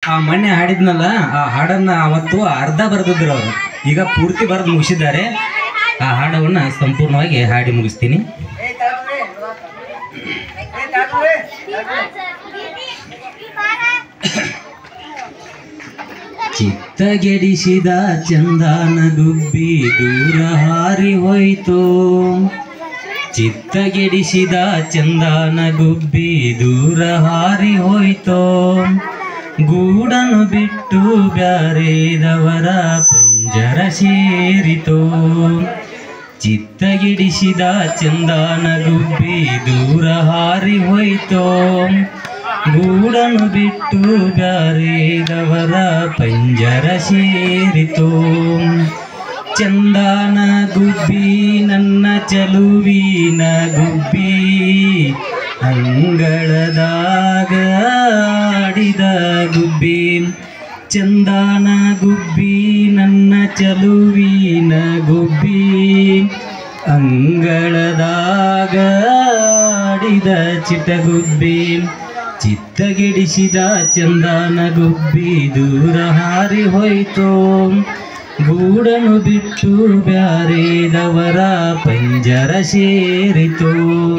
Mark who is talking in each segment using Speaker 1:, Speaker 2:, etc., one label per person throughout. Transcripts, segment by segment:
Speaker 1: ಆ ಮೊನ್ನೆ ಹಾಡಿದ್ನಲ್ಲ ಆ ಹಾಡನ್ನ ಅವತ್ತು ಅರ್ಧ ಬರೆದಿದ್ರು ಅವರು ಈಗ ಪೂರ್ತಿ ಬರೆದು ಮುಗಿಸಿದ್ದಾರೆ ಆ ಹಾಡವನ್ನು ಸಂಪೂರ್ಣವಾಗಿ ಹಾಡಿ ಮುಗಿಸ್ತೀನಿ ಚಿತ್ತಗೆಡಿಸಿದ ಚಂದನ ಗುಬ್ಬಿ ದೂರ ಹಾರಿ ಹೋಯ್ತು ಚಿತ್ತಗೆಡಿಸಿದ ಚಂದನ ಗುಬ್ಬಿ ದೂರ ಹಾರಿ ಹೋಯ್ತೋ ಗೂಡನು ಬಿಟ್ಟು ಬ್ಯಾರೇದವರ ಪಂಜರ ಸೇರಿತೋ ಚಿತ್ತಗಿಡಿಸಿದ ಚಂದನ ಗುಬ್ಬಿ ದೂರ ಹಾರಿ ಹೋಯ್ತೋ ಗೂಡನು ಬಿಟ್ಟು ಬ್ಯಾರೇದವರ ಪಂಜರ ಸೇರಿತೋ ಚಂದಾನ ಗುಬ್ಬಿ ನನ್ನ ಚಲುವಿನ ಗುಬ್ಬಿ ಅಂಗಳದಾಗ ಆಡಿದ ಗುಬ್ಬಿ ಚಂದಾನ ಗುಬ್ಬಿ ನನ್ನ ಚಲುವಿನ ಗುಬ್ಬಿ ಅಂಗಳದಾಗ ಆಡಿದ ಚಿಟಗುಬ್ಬಿ ಚಿತ್ತಗೆಡಿಸಿದ ಚಂದನ ಗುಬ್ಬಿ ದೂರ ಹಾರಿ ಹೋಯ್ತೋ ಗೂಡನು ಬಿಟ್ಟು ಬ್ಯಾರೇದವರ ಪಂಜರ ಸೇರಿತು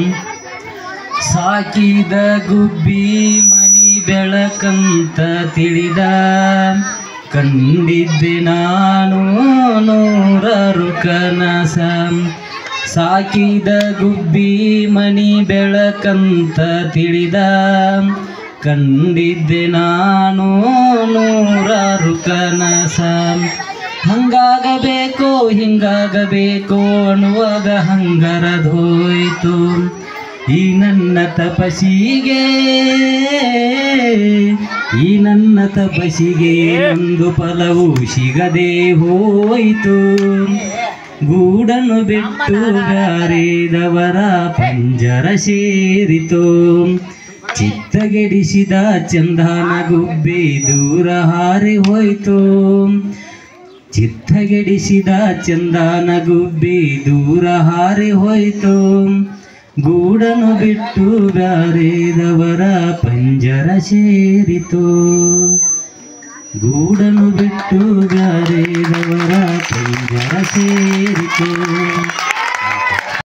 Speaker 1: ಸಾಕಿದ ಗುಬ್ಬಿ ಮನಿ ಬೆಳಕಂತ ತಿಳಿದ ಕಂಡಿದ್ದೆ ನಾನು ನೂರಾರು ಕನಸ ಸಾಕಿದ ಗುಬ್ಬಿ ಮನಿ ಬೆಳಕಂತ ತಿಳಿದ ಕಂಡಿದ್ದೆ ನಾನು ನೂರಾರು ಕನಸ ಹಂಗಾಗಬೇಕೋ ಹಿಂಗಾಗಬೇಕೋ ಅನ್ನುವಾಗ ಹಂಗರದೋಯ್ತು ಈ ನನ್ನ ತಪಸಿಗೆ ಈ ನನ್ನ ತಪಸಿಗೆ ಒಂದು ಫಲವು ಸಿಗದೆ ಹೋಯಿತು ಗೂಡನ್ನು ಬಿಟ್ಟು ಬ್ಯಾರೇದವರ ಪಂಜರ ಸೇರಿತು ಚಿತ್ತಗೆಡಿಸಿದ ಚಂದನ ಗುಬ್ಬಿ ದೂರ ಹಾರಿ ಹೋಯ್ತು ಚಿತ್ತಗೆಡಿಸಿದ ಚಂದನ ಗುಬ್ಬಿ ದೂರ ಹಾರಿ ಹೋಯ್ತು ಗೂಡನು ಬಿಟ್ಟು ಬ್ಯಾರೇದವರ ಪಂಜರ ಸೇರಿತು ಗೂಡನು ಬಿಟ್ಟು ಬ್ಯಾರೇದವರ ಪಂಜರ ಸೇರಿತು